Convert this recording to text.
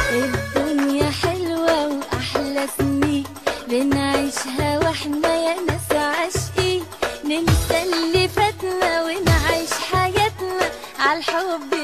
الدنيا حلوة وأحلى سنين بنعيشها واحنا يا ناس عاشقين ننسى اللي فاتنا ونعيش حياتنا عالحب